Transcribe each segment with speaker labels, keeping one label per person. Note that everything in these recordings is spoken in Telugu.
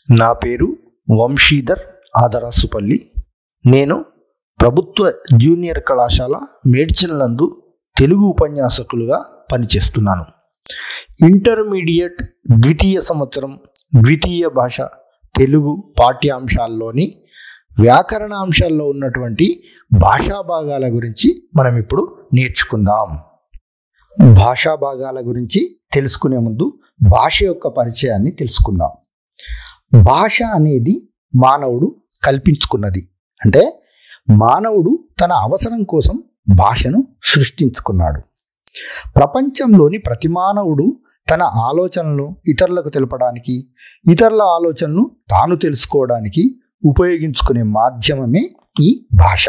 Speaker 1: నా పేరు వంశీధర్ ఆదరాసుపల్లి నేను ప్రభుత్వ జూనియర్ కళాశాల మేడ్చల్ నందు తెలుగు ఉపన్యాసకులుగా పనిచేస్తున్నాను ఇంటర్మీడియట్ ద్వితీయ సంవత్సరం ద్వితీయ భాష తెలుగు పాఠ్యాంశాల్లోని వ్యాకరణాంశాల్లో ఉన్నటువంటి భాషా భాగాల గురించి మనం ఇప్పుడు నేర్చుకుందాం భాషా భాగాల గురించి తెలుసుకునే ముందు భాష యొక్క పరిచయాన్ని తెలుసుకుందాం భాష అనేది మానవుడు కల్పించుకున్నది అంటే మానవుడు తన అవసరం కోసం భాషను సృష్టించుకున్నాడు ప్రపంచంలోని ప్రతి మానవుడు తన ఆలోచనలను ఇతరులకు తెలపడానికి ఇతరుల ఆలోచనలు తాను తెలుసుకోవడానికి ఉపయోగించుకునే మాధ్యమమే ఈ భాష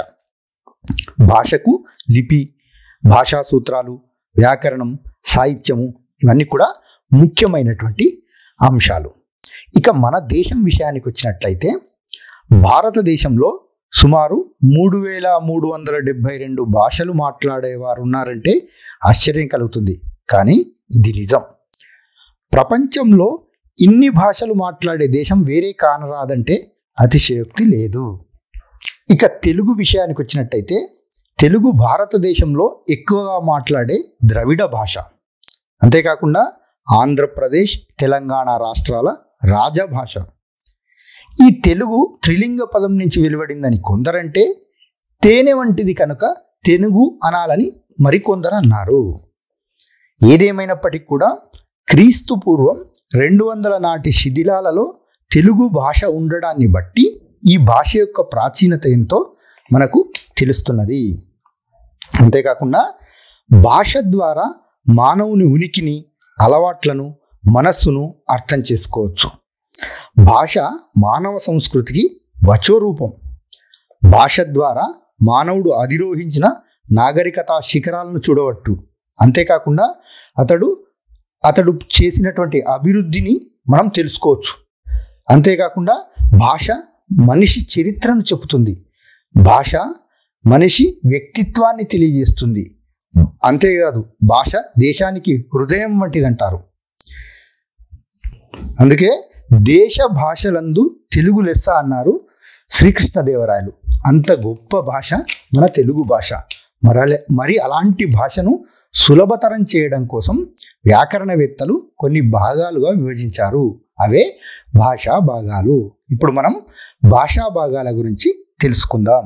Speaker 1: భాషకు లిపి భాషా సూత్రాలు వ్యాకరణం సాహిత్యము ఇవన్నీ కూడా ముఖ్యమైనటువంటి అంశాలు ఇక మన దేశం విషయానికి వచ్చినట్లయితే భారతదేశంలో సుమారు మూడు వేల మూడు వందల డెబ్భై రెండు భాషలు మాట్లాడేవారు ఉన్నారంటే ఆశ్చర్యం కలుగుతుంది కానీ ఇది నిజం ప్రపంచంలో ఇన్ని భాషలు మాట్లాడే దేశం వేరే కానరాదంటే అతిశయోక్తి లేదు ఇక తెలుగు విషయానికి వచ్చినట్టయితే తెలుగు భారతదేశంలో ఎక్కువగా మాట్లాడే ద్రవిడ భాష అంతేకాకుండా ఆంధ్రప్రదేశ్ తెలంగాణ రాష్ట్రాల రాజభాష ఈ తెలుగు త్రిలింగ పదం నుంచి వెలువడిందని కొందరంటే తేనె వంటిది కనుక తెలుగు అనాలని మరికొందరు అన్నారు ఏదేమైనప్పటికీ కూడా క్రీస్తు పూర్వం రెండు వందల నాటి శిథిలాలలో తెలుగు భాష ఉండడాన్ని బట్టి ఈ భాష యొక్క ప్రాచీనత ఎంతో మనకు తెలుస్తున్నది అంతేకాకుండా భాష ద్వారా మానవుని ఉనికిని అలవాట్లను మనస్సును అర్థం చేసుకోవచ్చు భాష మానవ సంస్కృతికి వచోరూపం భాష ద్వారా మానవుడు అధిరోహించిన నాగరికత శిఖరాలను చూడవచ్చు అంతేకాకుండా అతడు అతడు చేసినటువంటి అభివృద్ధిని మనం తెలుసుకోవచ్చు అంతేకాకుండా భాష మనిషి చరిత్రను చెబుతుంది భాష మనిషి వ్యక్తిత్వాన్ని తెలియజేస్తుంది అంతేకాదు భాష దేశానికి హృదయం వంటిదంటారు అందుకే దేశ భాషలందు తెలుగు లెస్స అన్నారు శ్రీకృష్ణదేవరాయలు అంత గొప్ప భాష మన తెలుగు భాష మరలే మరి అలాంటి భాషను సులభతరం చేయడం కోసం వ్యాకరణవేత్తలు కొన్ని భాగాలుగా విభజించారు అవే భాషా భాగాలు ఇప్పుడు మనం భాషా భాగాల గురించి తెలుసుకుందాం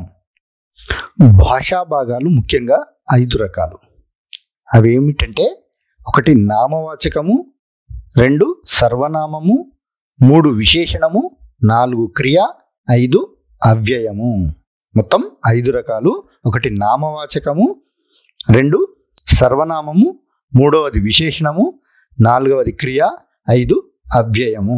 Speaker 1: భాషా భాగాలు ముఖ్యంగా ఐదు రకాలు అవి ఏమిటంటే ఒకటి నామవాచకము రెండు సర్వనామము మూడు విశేషణము నాలుగు క్రియ ఐదు అవ్యయము మొత్తం ఐదు రకాలు ఒకటి నామవాచకము రెండు సర్వనామము మూడవది విశేషణము నాలుగవది క్రియ ఐదు అవ్యయము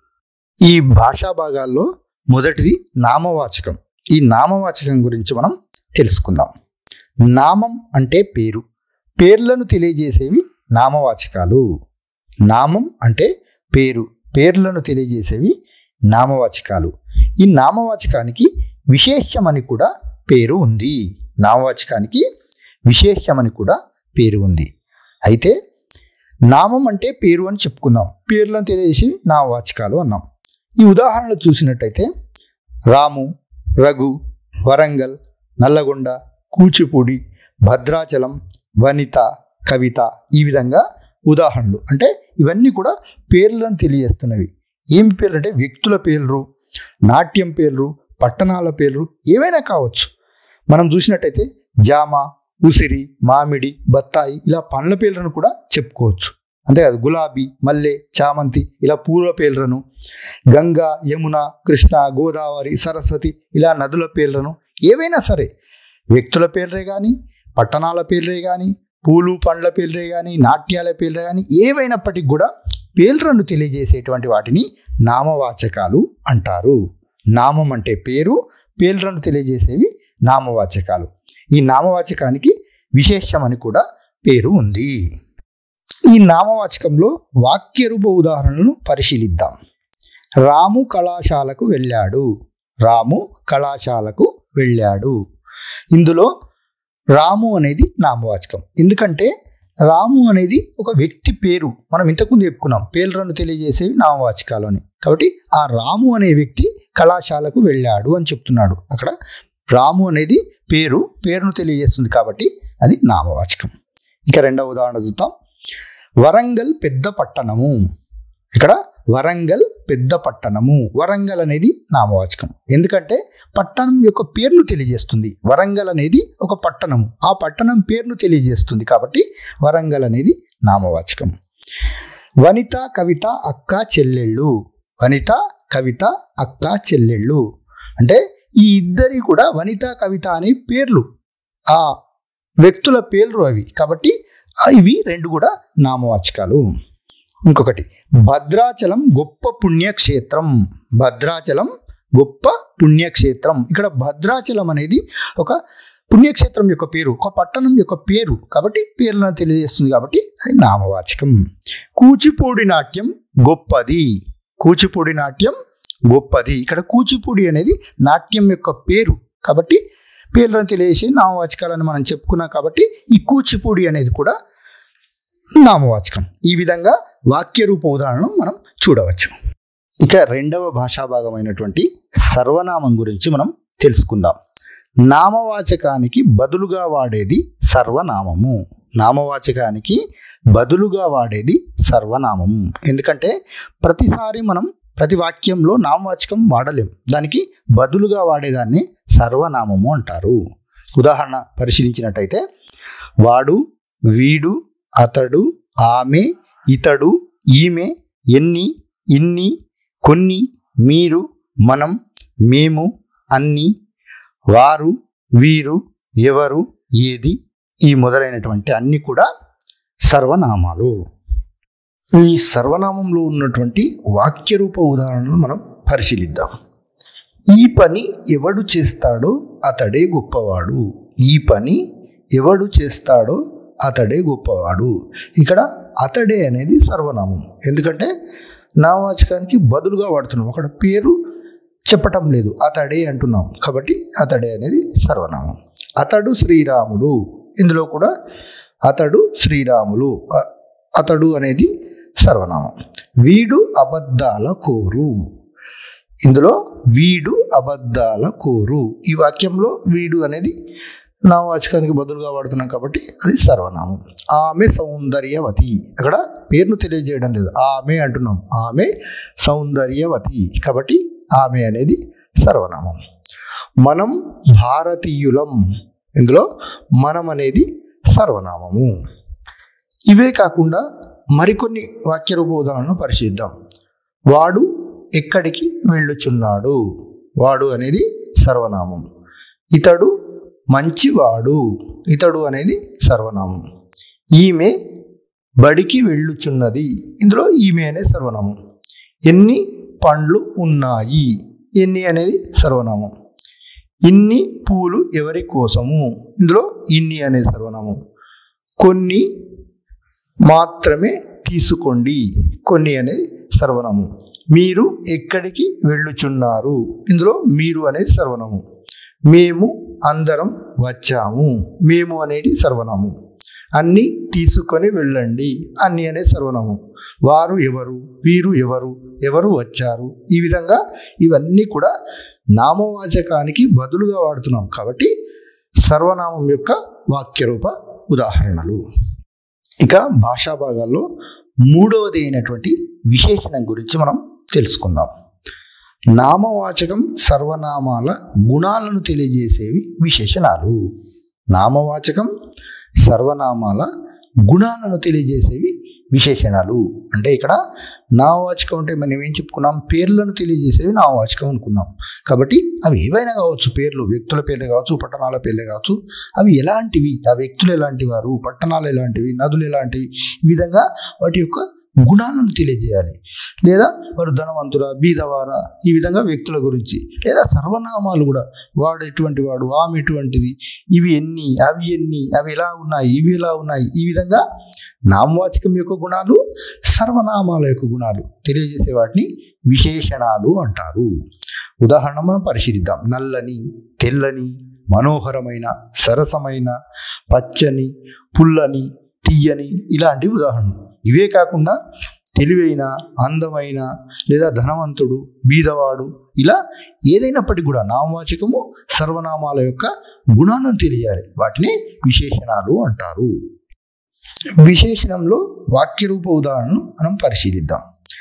Speaker 1: ఈ భాషా భాగాల్లో మొదటిది నామవాచకం ఈ నామవాచకం గురించి మనం తెలుసుకుందాం నామం అంటే పేరు పేర్లను తెలియజేసేవి నామవాచకాలు నామం అంటే పేరు పేర్లను తెలియజేసేవి నామవాచకాలు ఈ నామవాచకానికి విశేషమని కూడా పేరు ఉంది నామవాచకానికి విశేషమని కూడా పేరు ఉంది అయితే నామం అంటే పేరు అని చెప్పుకుందాం పేర్లను తెలియజేసి నామవాచకాలు అన్నాం ఈ ఉదాహరణలు చూసినట్టయితే రాము రఘు వరంగల్ నల్లగొండ కూచిపూడి భద్రాచలం వనిత కవిత ఈ విధంగా ఉదాహరణలు అంటే ఇవన్నీ కూడా పేర్లను తెలియజేస్తున్నవి ఏం పేర్లు అంటే వ్యక్తుల పేర్లు నాట్యం పేర్లు పట్టణాల పేర్లు ఏవైనా కావచ్చు మనం చూసినట్టయితే జామ ఉసిరి మామిడి బత్తాయి ఇలా పండ్ల పేర్లను కూడా చెప్పుకోవచ్చు అంతేకాదు గులాబీ మల్లె చామంతి ఇలా పూల పేర్లను గంగా యమున కృష్ణ గోదావరి సరస్వతి ఇలా నదుల పేర్లను ఏవైనా సరే వ్యక్తుల పేర్లే కానీ పట్టణాల పేర్లే కానీ పూలు పండ్ల పేర్లే కానీ నాట్యాల పేర్లే కానీ ఏవైనప్పటికీ కూడా పేర్లను తెలియజేసేటువంటి వాటిని నామవాచకాలు అంటారు నామం అంటే పేరు పేర్లను తెలియజేసేవి నామవాచకాలు ఈ నామవాచకానికి విశేషమని కూడా పేరు ఉంది ఈ నామవాచకంలో వాక్యరూప ఉదాహరణలను పరిశీలిద్దాం రాము కళాశాలకు వెళ్ళాడు రాము కళాశాలకు వెళ్ళాడు ఇందులో రాము అనేది నామవాచకం ఎందుకంటే రాము అనేది ఒక వ్యక్తి పేరు మనం ఇంతకుముందు చెప్పుకున్నాం పేర్లను తెలియజేసేవి నామవాచకాలు అని కాబట్టి ఆ రాము అనే వ్యక్తి కళాశాలకు వెళ్ళాడు అని చెప్తున్నాడు అక్కడ రాము అనేది పేరు పేరును తెలియజేస్తుంది కాబట్టి అది నామవాచకం ఇక రెండవ ఉదాహరణ చూద్దాం వరంగల్ పెద్ద పట్టణము ఇక్కడ వరంగల్ పెద్ద పట్టణము వరంగల్ అనేది నామవాచకం ఎందుకంటే పట్టణం యొక్క పేరును తెలియజేస్తుంది వరంగల్ అనేది ఒక పట్టణము ఆ పట్టణం పేరును తెలియజేస్తుంది కాబట్టి వరంగల్ అనేది నామవాచకం వనిత కవిత అక్క చెల్లెళ్ళు వనిత కవిత అక్క చెల్లెళ్ళు అంటే ఈ ఇద్దరి కూడా వనిత కవిత అనే పేర్లు ఆ వ్యక్తుల పేర్లు అవి కాబట్టి ఆ ఇవి రెండు కూడా నామవాచకాలు ఇంకొకటి భద్రాచలం గొప్ప పుణ్యక్షేత్రం భద్రాచలం గొప్ప పుణ్యక్షేత్రం ఇక్కడ భద్రాచలం అనేది ఒక పుణ్యక్షేత్రం యొక్క పేరు ఒక పట్టణం యొక్క పేరు కాబట్టి పేర్లను తెలియజేస్తుంది కాబట్టి అది నామవాచకం కూచిపూడి నాట్యం గొప్పది కూచిపూడి నాట్యం గొప్పది ఇక్కడ కూచిపూడి అనేది నాట్యం యొక్క పేరు కాబట్టి పేర్లను తెలియజేసి నామవాచకాలను మనం చెప్పుకున్నాం కాబట్టి ఈ కూచిపూడి అనేది కూడా నామవాచకం ఈ విధంగా వాక్య రూప ఉదాహరణను మనం చూడవచ్చు ఇక రెండవ భాషా భాగమైనటువంటి సర్వనామం గురించి మనం తెలుసుకుందాం నామవాచకానికి బదులుగా వాడేది సర్వనామము నామవాచకానికి బదులుగా వాడేది సర్వనామము ఎందుకంటే ప్రతిసారి మనం ప్రతి వాక్యంలో నామవాచకం వాడలేం దానికి బదులుగా వాడేదాన్ని సర్వనామము అంటారు ఉదాహరణ పరిశీలించినట్టయితే వాడు వీడు అతడు ఆమె ఇతడు ఈమె ఎన్ని ఇన్ని కొన్ని మీరు మనం మేము అన్ని వారు వీరు ఎవరు ఏది ఈ మొదలైనటువంటి అన్ని కూడా సర్వనామాలు ఈ సర్వనామంలో ఉన్నటువంటి వాక్యరూప ఉదాహరణలు మనం పరిశీలిద్దాం ఈ పని ఎవడు చేస్తాడో అతడే గొప్పవాడు ఈ పని ఎవడు చేస్తాడో అతడే గొప్పవాడు ఇక్కడ అతడే అనేది సర్వనామం ఎందుకంటే నామవాచకానికి బదులుగా వాడుతున్నాం అక్కడ పేరు చెప్పటం లేదు అతడే అంటున్నాం కాబట్టి అతడే అనేది సర్వనామం అతడు శ్రీరాముడు ఇందులో కూడా అతడు శ్రీరాములు అ- అతడు అనేది సర్వనామం వీడు అబద్ధాల కోరు ఇందులో వీడు అబద్ధాల కోరు ఈ వాక్యంలో వీడు అనేది నామవాచకానికి బదులుగా వాడుతున్నాం కాబట్టి అది సర్వనామం ఆమె సౌందర్యవతి అక్కడ పేరును తెలియజేయడం లేదు ఆమె అంటున్నాం ఆమె సౌందర్యవతి కాబట్టి ఆమె అనేది సర్వనామం మనం భారతీయులం ఇందులో మనం అనేది సర్వనామము ఇవే కాకుండా మరికొన్ని వాక్యరూప ఉదాహరణను పరిశీలిద్దాం వాడు ఎక్కడికి వెళ్ళుచున్నాడు వాడు అనేది సర్వనామం ఇతడు మంచివాడు ఇతడు అనేది సర్వనామం ఈమె బడికి వెళ్ళుచున్నది ఇందులో ఈమె అనే సర్వనామం ఎన్ని పండ్లు ఉన్నాయి ఎన్ని అనేది సర్వనామం ఇన్ని పూలు ఎవరి కోసము ఇందులో ఇన్ని అనే సర్వనామం కొన్ని మాత్రమే తీసుకోండి కొన్ని అనేది సర్వనామం మీరు ఎక్కడికి వెళ్ళుచున్నారు ఇందులో మీరు అనేది సర్వనామం మేము అందరం వచ్చాము మేము అనేది సర్వనామం అన్నీ తీసుకొని వెళ్ళండి అన్ని అనే సర్వనామం వారు ఎవరు వీరు ఎవరు ఎవరు వచ్చారు ఈ విధంగా ఇవన్నీ కూడా నామవాచకానికి బదులుగా వాడుతున్నాం కాబట్టి సర్వనామం యొక్క వాక్యరూప ఉదాహరణలు ఇక భాషా భాగాల్లో మూడవది అయినటువంటి విశేషణం గురించి మనం తెలుసుకుందాం నామవాచకం సర్వనామాల గుణాలను తెలియజేసేవి విశేషణాలు నామవాచకం సర్వనామాల గుణాలను తెలియజేసేవి విశేషణాలు అంటే ఇక్కడ నామవాచకం అంటే మనం ఏం చెప్పుకున్నాం పేర్లను తెలియజేసేవి నామవాచకం అనుకున్నాం కాబట్టి అవి ఏవైనా కావచ్చు పేర్లు వ్యక్తుల పేర్లు కావచ్చు పట్టణాల పేర్లు కావచ్చు అవి ఎలాంటివి ఆ వ్యక్తులు ఎలాంటి వారు పట్టణాలు ఎలాంటివి నదులు ఎలాంటివి ఈ విధంగా వాటి యొక్క గుణాలను తెలియజేయాలి లేదా వారు ధనవంతురా బీదవారా ఈ విధంగా వ్యక్తుల గురించి లేదా సర్వనామాలు కూడా వాడు ఎటువంటి వాడు ఆమె ఎటువంటిది ఇవి ఎన్ని అవి ఎన్ని అవి ఎలా ఉన్నాయి ఇవి ఎలా ఉన్నాయి ఈ విధంగా నామవాచకం యొక్క గుణాలు సర్వనామాల యొక్క గుణాలు తెలియజేసే వాటిని విశేషణాలు అంటారు ఉదాహరణ మనం పరిశీలిద్దాం నల్లని తెల్లని మనోహరమైన సరసమైన పచ్చని పుల్లని తీయని ఇలాంటి ఉదాహరణలు ఇవే కాకుండా తెలివైన అందమైన లేదా ధనవంతుడు బీదవాడు ఇలా ఏదైనప్పటికీ కూడా నామవాచకము సర్వనామాల యొక్క గుణాలను తెలియాలి వాటిని విశేషణాలు అంటారు విశేషణంలో వాక్యరూప ఉదాహరణను మనం పరిశీలిద్దాం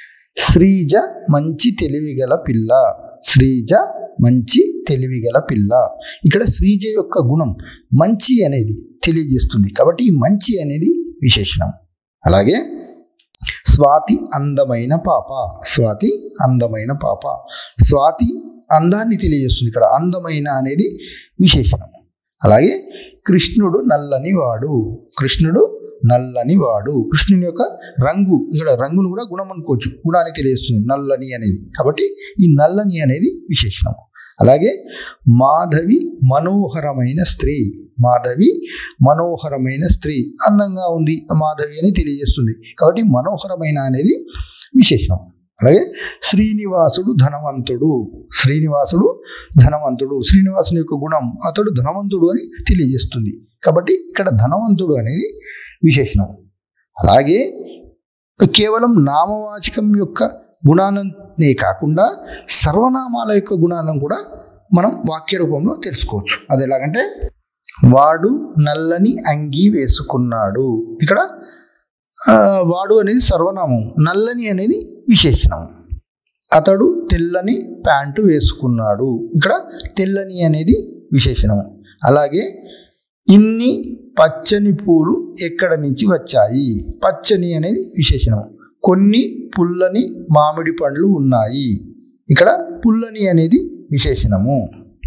Speaker 1: శ్రీజ మంచి తెలివిగల పిల్ల శ్రీజ మంచి తెలివిగల పిల్ల ఇక్కడ శ్రీజ యొక్క గుణం మంచి అనేది తెలియజేస్తుంది కాబట్టి ఈ మంచి అనేది విశేషణం అలాగే స్వాతి అందమైన పాప స్వాతి అందమైన పాప స్వాతి అందాన్ని తెలియజేస్తుంది ఇక్కడ అందమైన అనేది విశేషణం అలాగే కృష్ణుడు నల్లని వాడు కృష్ణుడు నల్లని వాడు కృష్ణుని యొక్క రంగు ఇక్కడ రంగును కూడా గుణం అనుకోవచ్చు గుణాన్ని తెలియజేస్తుంది నల్లని అనేది కాబట్టి ఈ నల్లని అనేది విశేషణం అలాగే మాధవి మనోహరమైన స్త్రీ మాధవి మనోహరమైన స్త్రీ అందంగా ఉంది మాధవి అని తెలియజేస్తుంది కాబట్టి మనోహరమైన అనేది విశేషణం అలాగే శ్రీనివాసుడు ధనవంతుడు శ్రీనివాసుడు ధనవంతుడు శ్రీనివాసుని యొక్క గుణం అతడు ధనవంతుడు అని తెలియజేస్తుంది కాబట్టి ఇక్కడ ధనవంతుడు అనేది విశేషణం అలాగే కేవలం నామవాచకం యొక్క గుణాలనే కాకుండా సర్వనామాల యొక్క గుణాలను కూడా మనం వాక్య రూపంలో తెలుసుకోవచ్చు అది ఎలాగంటే వాడు నల్లని అంగి వేసుకున్నాడు ఇక్కడ ఆ, వాడు అనేది సర్వనామం నల్లని అనేది విశేషణం అతడు తెల్లని ప్యాంటు వేసుకున్నాడు ఇక్కడ తెల్లని అనేది విశేషణం అలాగే ఇన్ని పచ్చని పూలు ఎక్కడ నుంచి వచ్చాయి పచ్చని అనేది విశేషణం కొన్ని పుల్లని మామిడి పండ్లు ఉన్నాయి ఇక్కడ పుల్లని అనేది విశేషణము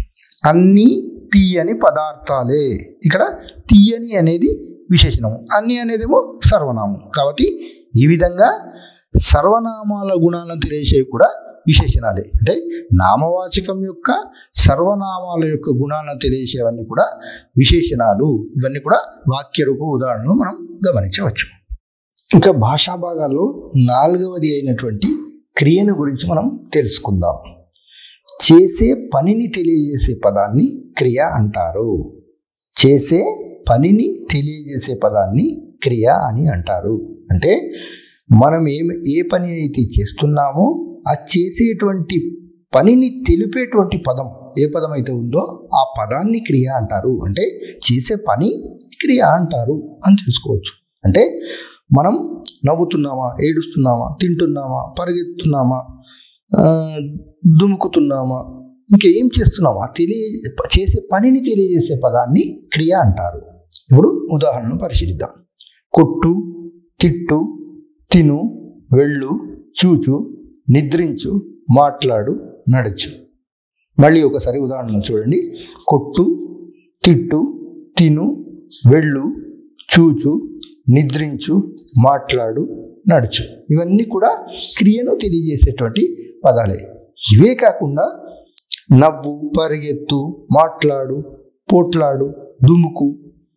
Speaker 1: అన్నీ తీయని పదార్థాలే ఇక్కడ తీయని అనేది విశేషణము అన్ని అనేదేమో సర్వనామం కాబట్టి ఈ విధంగా సర్వనామాల గుణాలను తెలియచేవి కూడా విశేషణాలే అంటే నామవాచకం యొక్క సర్వనామాల యొక్క గుణాలను తెలియచేవన్నీ కూడా విశేషణాలు ఇవన్నీ కూడా వాక్యరూప ఉదాహరణలు మనం గమనించవచ్చు ఇంకా భాషా భాగాల్లో నాలుగవది అయినటువంటి క్రియను గురించి మనం తెలుసుకుందాం చేసే పనిని తెలియజేసే పదాన్ని క్రియ అంటారు చేసే పనిని తెలియజేసే పదాన్ని క్రియ అని అంటారు అంటే మనం ఏం ఏ పని అయితే చేస్తున్నామో ఆ చేసేటువంటి పనిని తెలిపేటువంటి పదం ఏ పదం అయితే ఉందో ఆ పదాన్ని క్రియ అంటారు అంటే చేసే పని క్రియ అంటారు అని తెలుసుకోవచ్చు అంటే మనం నవ్వుతున్నామా ఏడుస్తున్నామా తింటున్నామా పరిగెత్తున్నామా ఆ, దుముకుతున్నామా ఇంకేం చేస్తున్నామా తెలియ చేసే పనిని తెలియజేసే పదాన్ని క్రియ అంటారు ఇప్పుడు ఉదాహరణను పరిశీలిద్దాం కొట్టు తిట్టు తిను వెళ్ళు చూచు నిద్రించు మాట్లాడు నడచు మళ్ళీ ఒకసారి ఉదాహరణ చూడండి కొట్టు తిట్టు తిను వెళ్ళు చూచు నిద్రించు మాట్లాడు నడుచు ఇవన్నీ కూడా క్రియను తెలియజేసేటువంటి పదాలే ఇవే కాకుండా నవ్వు పరిగెత్తు మాట్లాడు పోట్లాడు దుముకు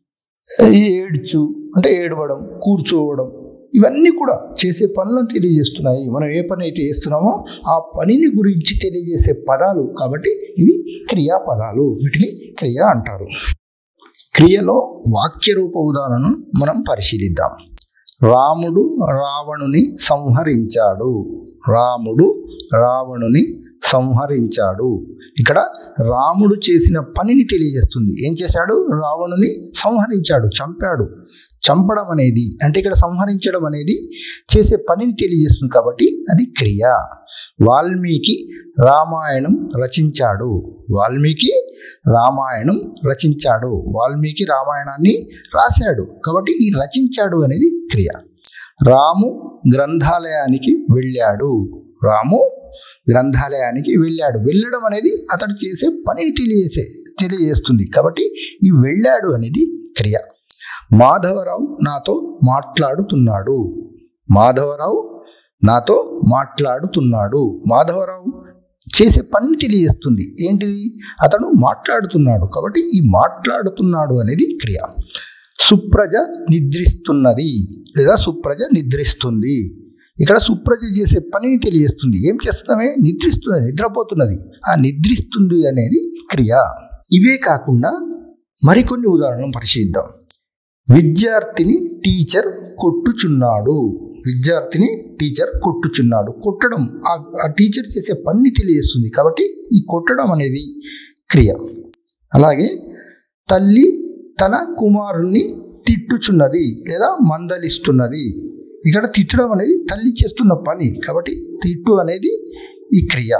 Speaker 1: ఏడ్చు అంటే ఏడవడం కూర్చోవడం ఇవన్నీ కూడా చేసే పనులను తెలియజేస్తున్నాయి మనం ఏ పని అయితే చేస్తున్నామో ఆ పనిని గురించి తెలియజేసే పదాలు కాబట్టి ఇవి క్రియాపదాలు వీటిని క్రియ అంటారు క్రియలో వాక్యరూప ఉదాహరణను మనం పరిశీలిద్దాం రాముడు రావణుని సంహరించాడు రాముడు రావణుని సంహరించాడు ఇక్కడ రాముడు చేసిన పనిని తెలియజేస్తుంది ఏం చేశాడు రావణుని సంహరించాడు చంపాడు చంపడం అనేది అంటే ఇక్కడ సంహరించడం అనేది చేసే పనిని తెలియజేస్తుంది కాబట్టి అది క్రియ వాల్మీకి రామాయణం రచించాడు వాల్మీకి రామాయణం రచించాడు వాల్మీకి రామాయణాన్ని రాశాడు కాబట్టి ఈ రచించాడు అనేది క్రియ రాము గ్రంథాలయానికి వెళ్ళాడు రాము గ్రంథాలయానికి వెళ్ళాడు వెళ్ళడం అనేది అతడు చేసే పనిని తెలియజేసే తెలియజేస్తుంది కాబట్టి ఈ వెళ్ళాడు అనేది క్రియ మాధవరావు నాతో మాట్లాడుతున్నాడు మాధవరావు నాతో మాట్లాడుతున్నాడు మాధవరావు చేసే పని తెలియజేస్తుంది ఏంటిది అతను మాట్లాడుతున్నాడు కాబట్టి ఈ మాట్లాడుతున్నాడు అనేది క్రియ సుప్రజ నిద్రిస్తున్నది లేదా సుప్రజ నిద్రిస్తుంది ఇక్కడ సుప్రజ చేసే పనిని తెలియజేస్తుంది ఏం చేస్తున్నామే నిద్రిస్తున్నది నిద్రపోతున్నది ఆ నిద్రిస్తుంది అనేది క్రియ ఇవే కాకుండా మరికొన్ని ఉదాహరణలు పరిశీలిద్దాం విద్యార్థిని టీచర్ కొట్టుచున్నాడు విద్యార్థిని టీచర్ కొట్టుచున్నాడు కొట్టడం ఆ ఆ టీచర్ చేసే పని తెలియజేస్తుంది కాబట్టి ఈ కొట్టడం అనేది క్రియ అలాగే తల్లి తన కుమారుణ్ణి తిట్టుచున్నది లేదా మందలిస్తున్నది ఇక్కడ తిట్టడం అనేది తల్లి చేస్తున్న పని కాబట్టి తిట్టు అనేది ఈ క్రియ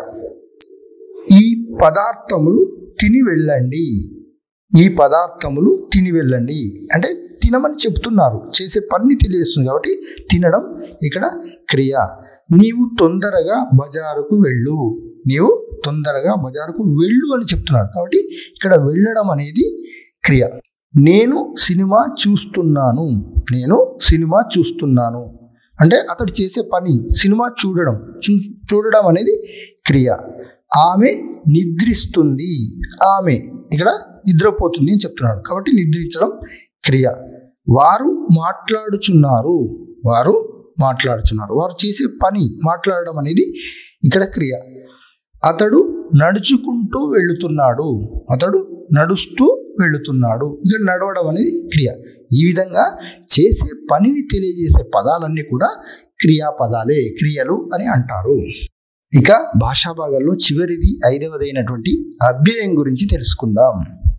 Speaker 1: ఈ పదార్థములు తిని వెళ్ళండి ఈ పదార్థములు తిని వెళ్ళండి అంటే తినమని చెప్తున్నారు చేసే పని తెలియజేస్తుంది కాబట్టి తినడం ఇక్కడ క్రియ నీవు తొందరగా బజారుకు వెళ్ళు నీవు తొందరగా బజారుకు వెళ్ళు అని చెప్తున్నారు కాబట్టి ఇక్కడ వెళ్ళడం అనేది క్రియ నేను సినిమా చూస్తున్నాను నేను సినిమా చూస్తున్నాను అంటే అతడు చేసే పని సినిమా చూడడం చూ చూడడం అనేది క్రియ ఆమె నిద్రిస్తుంది ఆమె ఇక్కడ నిద్రపోతుంది అని చెప్తున్నాడు కాబట్టి నిద్రించడం క్రియ వారు మాట్లాడుచున్నారు వారు మాట్లాడుచున్నారు వారు చేసే పని మాట్లాడడం అనేది ఇక్కడ క్రియ అతడు నడుచుకుంటూ వెళుతున్నాడు అతడు నడుస్తూ వెళుతున్నాడు ఇక్కడ నడవడం అనేది క్రియ ఈ విధంగా చేసే పనిని తెలియజేసే పదాలన్నీ కూడా క్రియాపదాలే క్రియలు అని అంటారు ఇక భాషా భాగాల్లో చివరిది ఐదవదైనటువంటి అవ్యయం గురించి తెలుసుకుందాం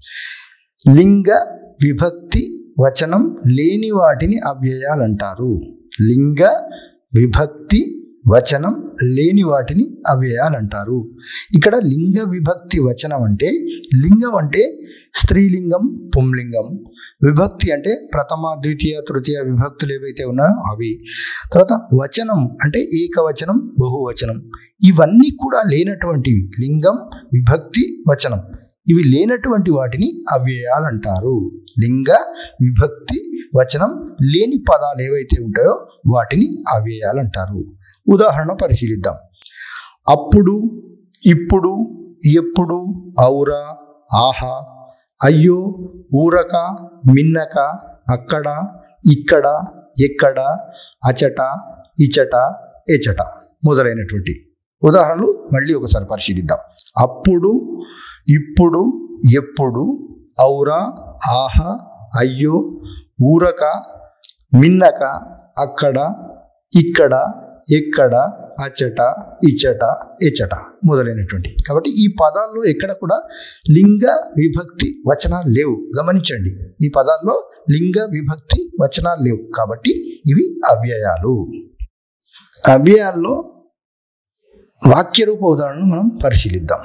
Speaker 1: లింగ విభక్తి వచనం లేని వాటిని అవ్యయాలు అంటారు లింగ విభక్తి వచనం లేని వాటిని అవ్యయాలు అంటారు ఇక్కడ లింగ విభక్తి వచనం అంటే లింగం అంటే స్త్రీలింగం పుంలింగం విభక్తి అంటే ప్రథమ ద్వితీయ తృతీయ విభక్తులు ఏవైతే ఉన్నాయో అవి తర్వాత వచనం అంటే ఏకవచనం బహువచనం ఇవన్నీ కూడా లేనటువంటివి లింగం విభక్తి వచనం ఇవి లేనటువంటి వాటిని అవ్యయాలు అంటారు లింగ విభక్తి వచనం లేని పదాలు ఏవైతే ఉంటాయో వాటిని అవ్యయాలు అంటారు ఉదాహరణ పరిశీలిద్దాం అప్పుడు ఇప్పుడు ఎప్పుడు ఔరా ఆహా అయ్యో ఊరక మిన్నక అక్కడ ఇక్కడ ఎక్కడ అచట ఇచట ఎచట మొదలైనటువంటి ఉదాహరణలు మళ్ళీ ఒకసారి పరిశీలిద్దాం అప్పుడు ఇప్పుడు ఎప్పుడు ఔరా ఆహా అయ్యో ఊరక మిన్నక అక్కడ ఇక్కడ ఎక్కడ అచట ఇచట ఎచట మొదలైనటువంటి కాబట్టి ఈ పదాల్లో ఎక్కడ కూడా లింగ విభక్తి వచనాలు లేవు గమనించండి ఈ పదాల్లో లింగ విభక్తి వచనాలు లేవు కాబట్టి ఇవి అవ్యయాలు అవ్యయాల్లో వాక్య రూప ఉదాహరణను మనం పరిశీలిద్దాం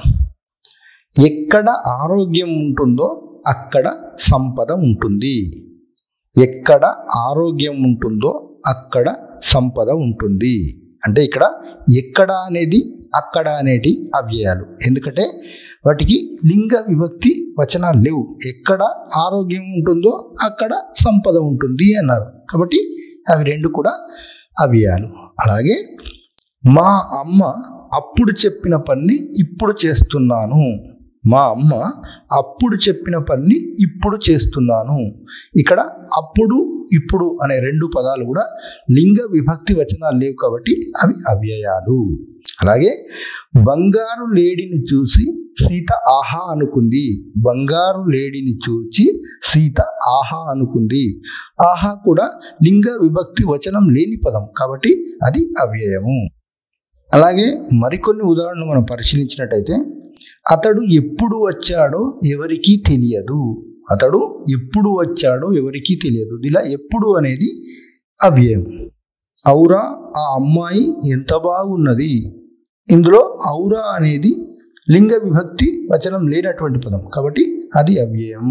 Speaker 1: ఎక్కడ ఆరోగ్యం ఉంటుందో అక్కడ సంపద ఉంటుంది ఎక్కడ ఆరోగ్యం ఉంటుందో అక్కడ సంపద ఉంటుంది అంటే ఇక్కడ ఎక్కడ అనేది అక్కడ అనేటి అవ్యయాలు ఎందుకంటే వాటికి లింగ విభక్తి వచనాలు లేవు ఎక్కడ ఆరోగ్యం ఉంటుందో అక్కడ సంపద ఉంటుంది అన్నారు కాబట్టి అవి రెండు కూడా అవ్యయాలు అలాగే మా అమ్మ అప్పుడు చెప్పిన పని ఇప్పుడు చేస్తున్నాను మా అమ్మ అప్పుడు చెప్పిన పని ఇప్పుడు చేస్తున్నాను ఇక్కడ అప్పుడు ఇప్పుడు అనే రెండు పదాలు కూడా లింగ విభక్తి వచనాలు లేవు కాబట్టి అవి అవ్యయాలు అలాగే బంగారు లేడిని చూసి సీత ఆహా అనుకుంది బంగారు లేడిని చూచి సీత ఆహా అనుకుంది ఆహా కూడా లింగ విభక్తి వచనం లేని పదం కాబట్టి అది అవ్యయము అలాగే మరికొన్ని ఉదాహరణలు మనం పరిశీలించినట్టయితే అతడు ఎప్పుడు వచ్చాడో ఎవరికీ తెలియదు అతడు ఎప్పుడు వచ్చాడో ఎవరికీ తెలియదు ఇలా ఎప్పుడు అనేది అవ్యయం ఔరా ఆ అమ్మాయి ఎంత బాగున్నది ఇందులో ఔరా అనేది లింగ విభక్తి వచనం లేనటువంటి పదం కాబట్టి అది అవ్యయం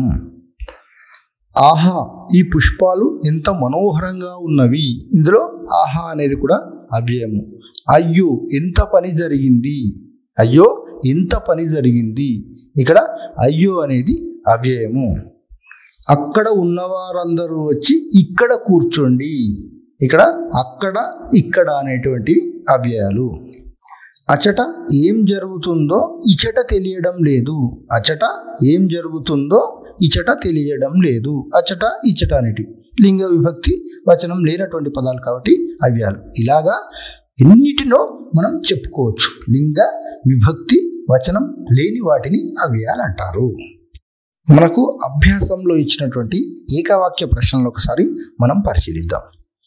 Speaker 1: ఆహా ఈ పుష్పాలు ఎంత మనోహరంగా ఉన్నవి ఇందులో ఆహా అనేది కూడా అవ్యయము అయ్యో ఎంత పని జరిగింది అయ్యో ఎంత పని జరిగింది ఇక్కడ అయ్యో అనేది అవ్యయము అక్కడ ఉన్నవారందరూ వచ్చి ఇక్కడ కూర్చోండి ఇక్కడ అక్కడ ఇక్కడ అనేటువంటి అవ్యయాలు అచట ఏం జరుగుతుందో ఇచట తెలియడం లేదు అచట ఏం జరుగుతుందో ఇచట తెలియడం లేదు అచట ఇచట అనేటివి లింగ విభక్తి వచనం లేనటువంటి పదాలు కాబట్టి అవ్యాలు ఇలాగా ఎన్నిటినో మనం చెప్పుకోవచ్చు లింగ విభక్తి వచనం లేని వాటిని అవ్యాలు అంటారు మనకు అభ్యాసంలో ఇచ్చినటువంటి ఏకవాక్య ప్రశ్నలు ఒకసారి మనం పరిశీలిద్దాం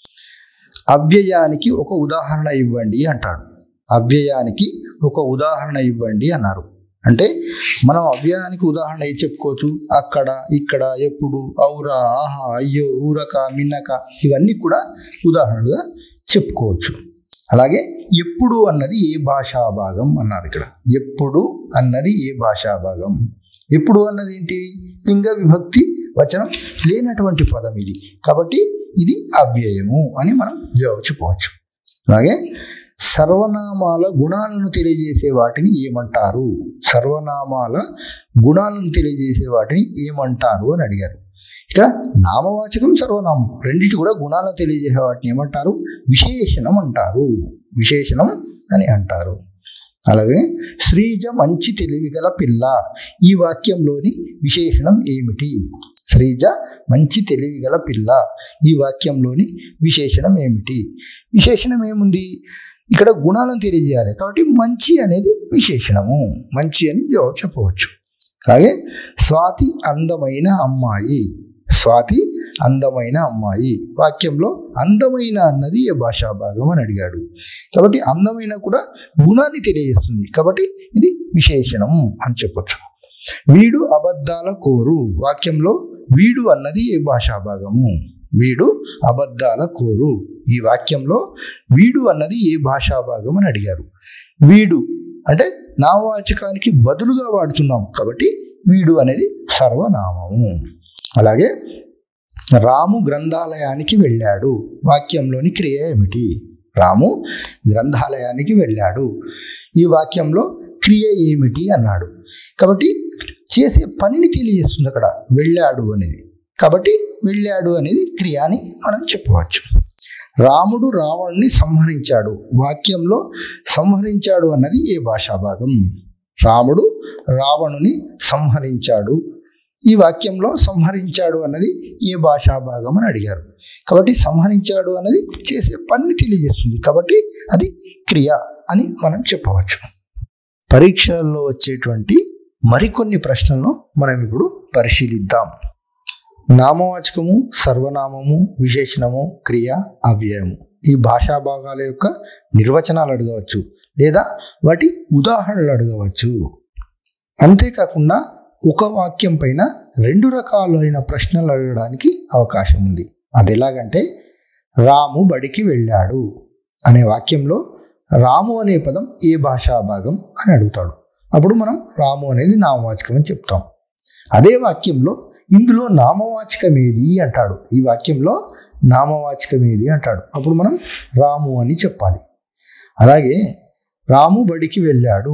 Speaker 1: అవ్యయానికి ఒక ఉదాహరణ ఇవ్వండి అంటాడు అవ్యయానికి ఒక ఉదాహరణ ఇవ్వండి అన్నారు అంటే మనం అవ్యయానికి ఉదాహరణ ఏం చెప్పుకోవచ్చు అక్కడ ఇక్కడ ఎప్పుడు ఔరా ఆహా అయ్యో ఊరక మిన్నక ఇవన్నీ కూడా ఉదాహరణలుగా చెప్పుకోవచ్చు అలాగే ఎప్పుడు అన్నది ఏ భాషా భాగం అన్నారు ఇక్కడ ఎప్పుడు అన్నది ఏ భాషా భాగం ఎప్పుడు అన్నది ఏంటి లింగ విభక్తి వచనం లేనటువంటి పదం ఇది కాబట్టి ఇది అవ్యయము అని మనం జవాబు చెప్పవచ్చు అలాగే సర్వనామాల గుణాలను తెలియజేసే వాటిని ఏమంటారు సర్వనామాల గుణాలను తెలియజేసే వాటిని ఏమంటారు అని అడిగారు ఇక్కడ నామవాచకం సర్వనామం రెండింటి కూడా గుణాలను తెలియజేసే వాటిని ఏమంటారు విశేషణం అంటారు విశేషణం అని అంటారు అలాగే శ్రీజ మంచి తెలివిగల పిల్ల ఈ వాక్యంలోని విశేషణం ఏమిటి శ్రీజ మంచి తెలివిగల పిల్ల ఈ వాక్యంలోని విశేషణం ఏమిటి విశేషణం ఏముంది ఇక్కడ గుణాలను తెలియజేయాలి కాబట్టి మంచి అనేది విశేషణము మంచి అని జవాబు చెప్పవచ్చు అలాగే స్వాతి అందమైన అమ్మాయి స్వాతి అందమైన అమ్మాయి వాక్యంలో అందమైన అన్నది ఏ భాషా భాగం అని అడిగాడు కాబట్టి అందమైన కూడా గుణాన్ని తెలియజేస్తుంది కాబట్టి ఇది విశేషణం అని చెప్పొచ్చు వీడు అబద్ధాల కోరు వాక్యంలో వీడు అన్నది ఏ భాషా భాగము వీడు అబద్ధాల కోరు ఈ వాక్యంలో వీడు అన్నది ఏ భాషా భాగం అని అడిగారు వీడు అంటే నామవాచకానికి బదులుగా వాడుతున్నాం కాబట్టి వీడు అనేది సర్వనామము అలాగే రాము గ్రంథాలయానికి వెళ్ళాడు వాక్యంలోని క్రియ ఏమిటి రాము గ్రంథాలయానికి వెళ్ళాడు ఈ వాక్యంలో క్రియ ఏమిటి అన్నాడు కాబట్టి చేసే పనిని తెలియజేస్తుంది అక్కడ వెళ్ళాడు అనేది కాబట్టి వెళ్ళాడు అనేది క్రియ అని మనం చెప్పవచ్చు రాముడు రావణుని సంహరించాడు వాక్యంలో సంహరించాడు అన్నది ఏ భాషా భాగం రాముడు రావణుని సంహరించాడు ఈ వాక్యంలో సంహరించాడు అన్నది ఏ భాషా భాగం అని అడిగారు కాబట్టి సంహరించాడు అన్నది చేసే పనిని తెలియజేస్తుంది కాబట్టి అది క్రియ అని మనం చెప్పవచ్చు పరీక్షల్లో వచ్చేటువంటి మరికొన్ని ప్రశ్నలను మనం ఇప్పుడు పరిశీలిద్దాం నామవాచకము సర్వనామము విశేషణము క్రియ అవ్యయము ఈ భాషా భాగాల యొక్క నిర్వచనాలు అడగవచ్చు లేదా వాటి ఉదాహరణలు అడగవచ్చు అంతేకాకుండా ఒక వాక్యం పైన రెండు రకాలైన ప్రశ్నలు అడగడానికి అవకాశం ఉంది అది ఎలాగంటే రాము బడికి వెళ్ళాడు అనే వాక్యంలో రాము అనే పదం ఏ భాషా భాగం అని అడుగుతాడు అప్పుడు మనం రాము అనేది నామవాచకం అని చెప్తాం అదే వాక్యంలో ఇందులో నామవాచకం ఏది అంటాడు ఈ వాక్యంలో నామవాచకం ఏది అంటాడు అప్పుడు మనం రాము అని చెప్పాలి అలాగే రాము బడికి వెళ్ళాడు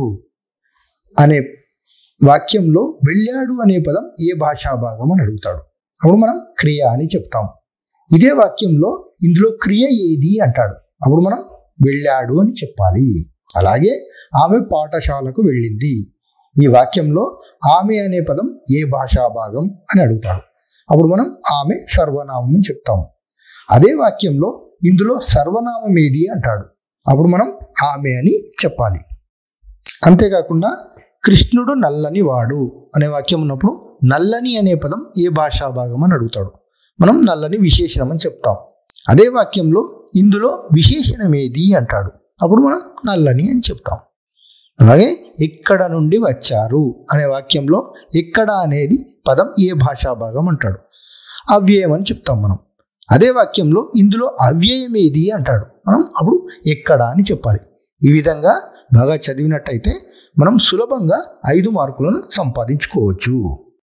Speaker 1: అనే వాక్యంలో వెళ్ళాడు అనే పదం ఏ భాషా భాగం అని అడుగుతాడు అప్పుడు మనం క్రియ అని చెప్తాం ఇదే వాక్యంలో ఇందులో క్రియ ఏది అంటాడు అప్పుడు మనం వెళ్ళాడు అని చెప్పాలి అలాగే ఆమె పాఠశాలకు వెళ్ళింది ఈ వాక్యంలో ఆమె అనే పదం ఏ భాషా భాగం అని అడుగుతాడు అప్పుడు మనం ఆమె సర్వనామం అని చెప్తాము అదే వాక్యంలో ఇందులో సర్వనామం ఏది అంటాడు అప్పుడు మనం ఆమె అని చెప్పాలి అంతేకాకుండా కృష్ణుడు నల్లని వాడు అనే వాక్యం ఉన్నప్పుడు నల్లని అనే పదం ఏ భాషా భాగం అని అడుగుతాడు మనం నల్లని విశేషణం అని చెప్తాం అదే వాక్యంలో ఇందులో విశేషణం ఏది అంటాడు అప్పుడు మనం నల్లని అని చెప్తాం అలాగే ఎక్కడ నుండి వచ్చారు అనే వాక్యంలో ఎక్కడ అనేది పదం ఏ భాషా భాగం అంటాడు అవ్యయం అని చెప్తాం మనం అదే వాక్యంలో ఇందులో అవ్యయం ఏది అంటాడు మనం అప్పుడు ఎక్కడ అని చెప్పాలి ఈ విధంగా బాగా చదివినట్టయితే మనం సులభంగా ఐదు మార్కులను సంపాదించుకోవచ్చు